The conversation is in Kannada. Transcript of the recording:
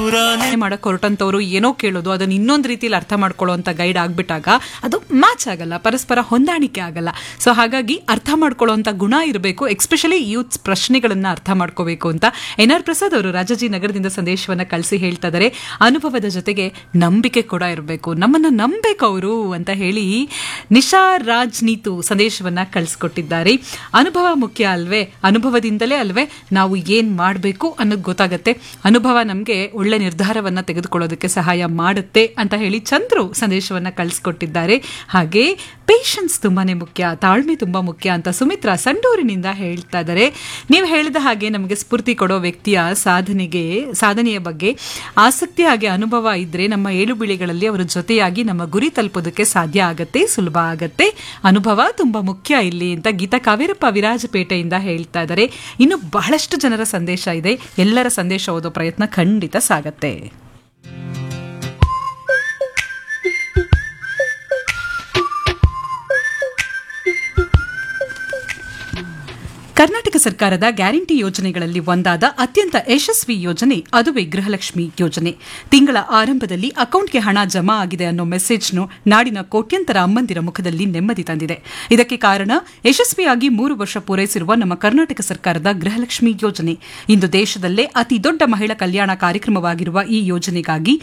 ನೂರಾನೆ ಮಾಡಕ್ ಹೊರಟಂತವ್ರು ಏನೋ ಕೇಳೋದು ಅದನ್ನ ಇನ್ನೊಂದು ರೀತಿಯಲ್ಲಿ ಅರ್ಥ ಮಾಡ್ಕೊಳ್ಳುವಂತ ಗೈಡ್ ಆಗ್ಬಿಟ್ಟಾಗ ಅದು ಮ್ಯಾಚ್ ಆಗಲ್ಲ ಪರಸ್ಪರ ಹೊಂದಾಣಿಕೆ ಆಗಲ್ಲ ಸೊ ಹಾಗಾಗಿ ಅರ್ಥ ಮಾಡ್ಕೊಳ್ಳುವಂತ ಗುಣ ಇರಬೇಕು ಎಕ್ಸ್ಪೆಷಲಿ ಯೂತ್ಸ್ ಪ್ರಶ್ನೆಗಳನ್ನ ಅರ್ಥ ಮಾಡ್ಕೋಬೇಕು ಅಂತ ಎನ್ ಆರ್ ಪ್ರಸಾದ್ ಅವರು ರಾಜಾಜಿ ನಗರದಿಂದ ಸಂದೇಶವನ್ನ ಕಳಿಸಿ ಹೇಳ್ತಾ ಇದ್ದಾರೆ ಅನುಭವದ ಜೊತೆಗೆ ನಂಬಿಕೆ ಕೂಡ ಇರಬೇಕು ನಮ್ಮನ್ನ ನಂಬೇಕು ಅವರು ಅಂತ ಹೇಳಿ ನಿಶಾ ರಾಜ್ ನೀತು ಸಂದೇಶವನ್ನ ಕಳಿಸ್ಕೊಟ್ಟಿದ್ದಾರೆ ಅನುಭವ ಮುಖ್ಯ ಅಲ್ವೇ ಅನುಭವದಿಂದಲೇ ಅಲ್ವೇ ನಾವು ಏನ್ ಮಾಡಬೇಕು ಅನ್ನೋದು ಗೊತ್ತಾಗತ್ತೆ ಅನುಭವ ನಮಗೆ ಒಳ್ಳೆ ನಿರ್ಧಾರವನ್ನ ತೆಗೆದುಕೊಳ್ಳೋದಕ್ಕೆ ಸಹಾಯ ಮಾಡುತ್ತೆ ಅಂತ ಹೇಳಿ ಚಂದ್ರು ಸಂದೇಶವನ್ನ ಕಳಿಸ್ಕೊಟ್ಟಿದ್ದಾರೆ ಹಾಗೆ ಪೇಷನ್ಸ್ ತುಂಬಾನೇ ಮುಖ್ಯ ತಾಳ್ಮೆ ತುಂಬಾ ಮುಖ್ಯ ಅಂತ ಸುಮಿತ್ರಾ ಸಂಡೂರಿನಿಂದ ಹೇಳ್ತಾ ಇದ್ದಾರೆ ನೀವು ಹೇಳಿದ ಹಾಗೆ ನಮಗೆ ಸ್ಫೂರ್ತಿ ಕೊಡೋ ವ್ಯಕ್ತಿಯ ಸಾಧನೆಗೆ ಸಾಧನೆಯ ಬಗ್ಗೆ ಆಸಕ್ತಿ ಹಾಗೆ ಅನುಭವ ಇದ್ರೆ ನಮ್ಮ ಏಳು ಬೀಳಿಗಳಲ್ಲಿ ಅವರ ಜೊತೆಯಾಗಿ ನಮ್ಮ ಗುರಿ ತಲುಪೋದಕ್ಕೆ ಸಾಧ್ಯ ಆಗತ್ತೆ ಸುಲಭ ಆಗತ್ತೆ ಅನುಭವ ತುಂಬಾ ಮುಖ್ಯ ಇಲ್ಲಿ ಅಂತ ಗೀತಾ ಕಾವೇರಪ್ಪ ವಿರಾಜಪೇಟೆಯಿಂದ ಹೇಳ್ತಾ ಇದ್ದಾರೆ ಇನ್ನು ಬಹಳಷ್ಟು ಜನರ ಸಂದೇಶ ಇದೆ ಎಲ್ಲರ ಸಂದೇಶ ಓದೋ ಪ್ರಯತ್ನ ಖಂಡಿತ ಸಾಗತ್ತೆ ಕರ್ನಾಟಕ ಸರ್ಕಾರದ ಗ್ಯಾರಂಟಿ ಯೋಜನೆಗಳಲ್ಲಿ ಒಂದಾದ ಅತ್ಯಂತ ಯಶಸ್ವಿ ಯೋಜನೆ ಅದುವೇ ಗೃಹಲಕ್ಷ್ಮಿ ಯೋಜನೆ ತಿಂಗಳ ಆರಂಭದಲ್ಲಿ ಅಕೌಂಟ್ಗೆ ಹಣ ಜಮಾ ಆಗಿದೆ ಅನ್ನೋ ಮೆಸೇಜ್ನು ನಾಡಿನ ಕೋಟ್ಯಂತರ ಅಮ್ಮಂದಿರ ಮುಖದಲ್ಲಿ ನೆಮ್ಮದಿ ತಂದಿದೆ ಇದಕ್ಕೆ ಕಾರಣ ಯಶಸ್ವಿಯಾಗಿ ಮೂರು ವರ್ಷ ಪೂರೈಸಿರುವ ನಮ್ಮ ಕರ್ನಾಟಕ ಸರ್ಕಾರದ ಗೃಹಲಕ್ಷ್ಮಿ ಯೋಜನೆ ಇಂದು ದೇಶದಲ್ಲೇ ಅತಿ ದೊಡ್ಡ ಮಹಿಳಾ ಕಲ್ಯಾಣ ಕಾರ್ಯಕ್ರಮವಾಗಿರುವ ಈ ಯೋಜನೆಗಾಗಿ